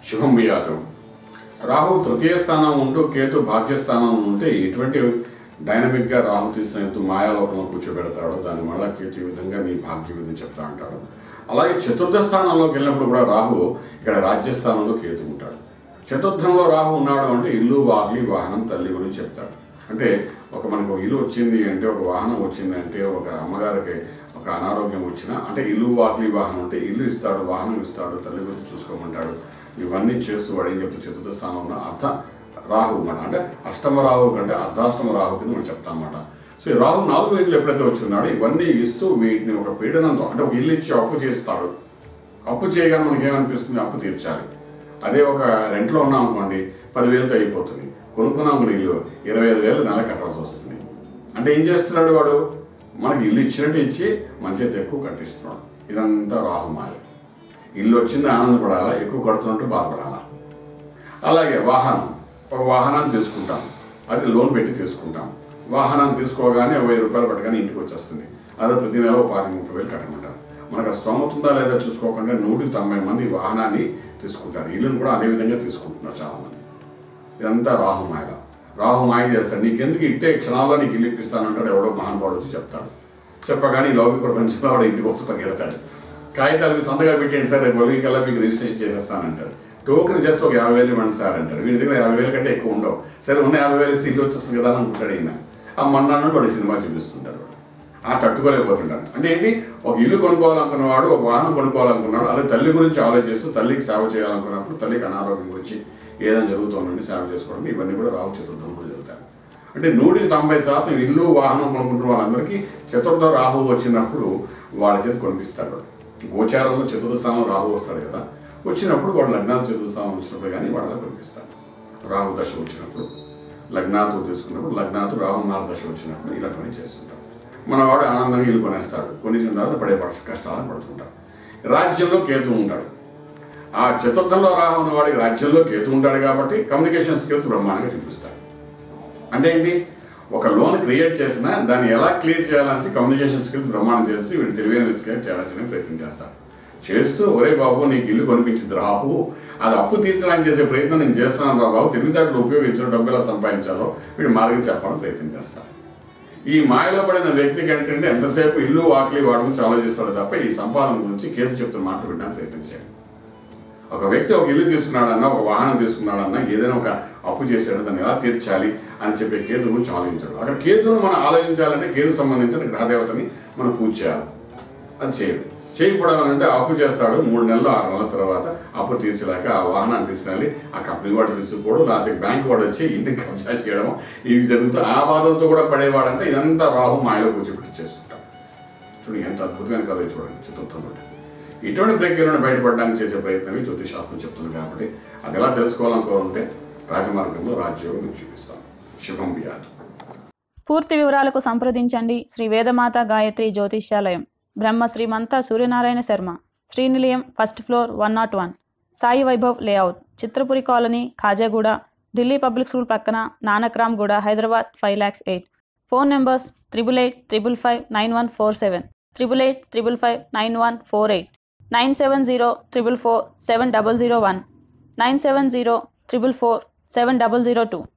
శుభం వియాతం రాహు తృతీయ స్థానం ఉంటూ కేతు భాగ్యస్థానం ఉంటే ఎటువంటి డైనమిక్గా రాహు తీసిన ఎత్తు మాయాలోకంలో కూర్చోబెడతాడో దాని మళ్ళా కేతు ఈ విధంగా నీ భాగ్యం ఇది చెప్తా అంటాడు అలాగే చతుర్థ స్థానంలోకి వెళ్ళినప్పుడు కూడా రాహు ఇక్కడ రాజ్యస్థానంలో కేతు ఉంటాడు చతుర్థంలో రాహు ఉన్నాడు అంటే ఇల్లు వాకిలి వాహనం తల్లి గురించి చెప్తాడు అంటే ఒక మనకు ఒక ఇల్లు వచ్చింది అంటే ఒక వాహనం వచ్చింది అంటే ఒక అమ్మగారికి ఒక అనారోగ్యం వచ్చినా అంటే ఇల్లు వాకిలి వాహనం అంటే ఇల్లు ఇస్తాడు వాహనం ఇస్తాడు తల్లి గురించి చూసుకోమంటాడు ఇవన్నీ చేస్తూ వాడు ఏం చెప్తే చతుర్థ స్థానంలో అర్థ రాహు అన్నమాట అంటే అష్టమ రాహు కంటే అర్ధాష్టమ రాహు కింద మనం చెప్తాం అన్నమాట సో ఈ రాహు నాలుగు ఇంట్లో ఎప్పుడైతే వచ్చి ఉన్నాడో ఇవన్నీ ఇస్తూ వీటిని ఒక పీడనంతో అంటే ఒక ఇల్లు ఇచ్చి అప్పు చేస్తాడు అప్పు చేయగానే మనకి ఏమనిపిస్తుంది అప్పు తీర్చాలి అదే ఒక రెంట్లో ఉన్నాం అనుకోండి పదివేలతో అయిపోతుంది కొనుక్కున్నాం అనుకోండి ఇల్లు ఇరవై ఐదు వేలు నెల కట్టాల్సి వస్తుంది అంటే ఏం చేస్తున్నాడు వాడు మనకి ఇల్లు ఇచ్చినట్టు ఇచ్చి మంచిగా ఎక్కువ కట్టిస్తున్నాడు ఇదంతా రాహుమాయ ఇల్లు వచ్చింది ఆనందపడాలా ఎక్కువ కడుతున్నట్టు బాధపడాలా అలాగే వాహనం ఒక వాహనాన్ని తీసుకుంటాం అది లోన్ పెట్టి తీసుకుంటాం వాహనాన్ని తీసుకోగానే వెయ్యి రూపాయలు పట్టగానే ఇంటికి వచ్చేస్తుంది అదే ప్రతి నెల ఒక పాతిక ముప్పై వేలు కట్టమంటారు మనకు ఆ స్తోమత ఉందా లేదా చూసుకోకుండా నూటికి తొంభై మంది ఈ వాహనాన్ని తీసుకుంటారు ఇల్లును కూడా అదే విధంగా తీసుకుంటున్నారు చాలామంది ఇదంతా రాహుమాయ రాహుమాయ చేస్తాడు నీకెందుకు ఇట్టే క్షణాల్లో నీకు ఇల్లు ఇప్పిస్తానంటాడు ఎవడో మహానుభావుడు వచ్చి చెప్తాడు చెప్పగానే ఈ లౌకిక ప్రపంచంలో వాడు ఇంటికి వచ్చి పరిగెడతాడు కాగితాలు మీ సంతకాలు పెట్టండి సార్ రేపు కల్లా మీకు రిజిస్ట్రేషన్ చేసేస్తానంటారు టోకెన్ జస్ట్ ఒక యాభై వేలు ఇవ్వండి సార్ అంటారు వీడి దగ్గర యాభై వేల కంటే ఎక్కువ ఉండవు సరే ఉన్న యాభై వేలు ఇస్తే ఇల్లు వచ్చేస్తుంది కదా అని అనుకుంటాడు ఈయన ఆ మొన్న వాడు సినిమా చూపిస్తుంటాడు వాడు ఆ తట్టుకోలేకపోతుంటాడు అంటే ఏంటి ఒక ఇల్లు కొనుక్కోవాలనుకున్నవాడు ఒక వాహనం కొనుక్కోవాలనుకున్నాడు అలాగే తల్లి గురించి ఆలోచిస్తూ తల్లికి సేవ చేయాలనుకున్నప్పుడు తల్లికి అనారోగ్యం గురించి ఏదైనా జరుగుతుందండి సేవ చేసుకోవడం ఇవన్నీ కూడా రాహు చతుర్థం కూడా జరుగుతాయి అంటే నూటికి తొంభై శాతం ఇల్లు వాహనం కొనుక్కుంటున్న వాళ్ళందరికీ చతుర్థ రాహు వచ్చినప్పుడు వాళ్ళ చేతి కొనిపిస్తాడు గోచారంలో చతుర్థ స్థానం రాహు వస్తాడు కదా వచ్చినప్పుడు వాడు లగ్నాలు చతుర్థ స్థానం వచ్చినప్పుడు కానీ వాళ్ళ కొనిపిస్తాడు రాహు దశ వచ్చినప్పుడు లగ్నాతో తీసుకున్నప్పుడు లగ్నాతో రాహు మార దశ వచ్చినప్పుడు ఇలాంటివన్నీ చేస్తుంటారు మన వాడు ఆనందంగా ఇల్లు కొనేస్తాడు కొనేసిన తర్వాత పడే పడ- కష్టాలను పడుతుంటాడు రాజ్యంలో కేతు ఉంటాడు ఆ చతుర్థంలో రాహు ఉన్న వాడికి రాజ్యంలో కేతు ఉంటాడు కాబట్టి కమ్యూనికేషన్ స్కిల్స్ బ్రహ్మాండంగా చూపిస్తాడు అంటే ఏంటి ఒక లోన్ క్రియేట్ చేసినా దాన్ని ఎలా క్లియర్ చేయాలని కమ్యూనికేషన్ స్కిల్స్ బ్రహ్మాండం చేసి వీడు తెలివైన వ్యక్తిగా చేయాలని ప్రయత్నం చేస్తాడు చేస్తూ ఒరే బాబు నీకు ఇల్లు కొనిపించింది రాహు అది అప్పు తీర్చడానికి చేసే ప్రయత్నం నేను చేస్తున్నాను రా బాబు తెలివితేటలు ఉపయోగించడం డబ్బు ఎలా సంపాదించాలో వీడు మార్గం చెప్పడానికి ప్రయత్నం చేస్తాడు ఈ మాయలో పడిన వ్యక్తికి ఏంటంటే ఎంతసేపు ఇల్లు వాకిలి వాటి గురించి ఆలోచిస్తాడు తప్ప ఈ సంపాదన గురించి కేసు చెప్తున్న మాటలు వినడానికి ప్రయత్నించాడు ఒక వ్యక్తి ఒక ఇల్లు తీసుకున్నాడన్నా ఒక వాహనం తీసుకున్నాడన్నా ఏదైనా ఒక అప్పు చేశాడు దాన్ని ఎలా తీర్చాలి అని చెప్పే కేతు గురించి ఆలోచించాడు అక్కడ కేతువును మనం ఆలోచించాలంటే కేతు సంబంధించిన గ్రహదేవతని మనం పూజ చేయాలి అది చేయడు చేయకపోవడం అంటే అప్పు చేస్తాడు మూడు నెలలు ఆరు నెలల తర్వాత అప్పు తీర్చలేక ఆ వాహనాన్ని తీసుకెళ్ళి ఆ కంపెనీ వాడు తీసుకోవడం లేకపోతే బ్యాంక్ వాడు వచ్చి ఇంటికి కబ్జా చేయడం ఇది జరుగుతూ ఆ బాధలతో కూడా పడేవాడంటే ఇదంతా రాహు మాయలో కూర్చోబెట్టి చేస్తుంటాం చూడండి ఎంత అద్భుతమైన కథ ఇది చూడండి చతుర్థంలో ఇటువంటి ప్రక్రియలను బయటపడడానికి చేసే ప్రయత్నమే జ్యోతిష్ శాస్త్రం చెప్తుంది కాబట్టి అది ఎలా తెలుసుకోవాలనుకోవాలంటే రాజమార్గంలో రాజ్యోగం మీకు చూపిస్తాం శుభం బియాదు పూర్తి వివరాలకు సంప్రదించండి Shri Vedamata Gayatri Jyotishyalayam Brahma Srimantha Suryanarayana Sharma Srinilayam first floor one naught one Sai Vaibhav layout Chitrapuri colony Khajaguda Delhi public school పక్కన Nanakramguda Hyderabad five lakhs eight phone numbers triple eight triple five nine one four seven triple eight triple five nine one four eight nine seven zero triple four seven double zero one nine seven zero triple four seven double zero two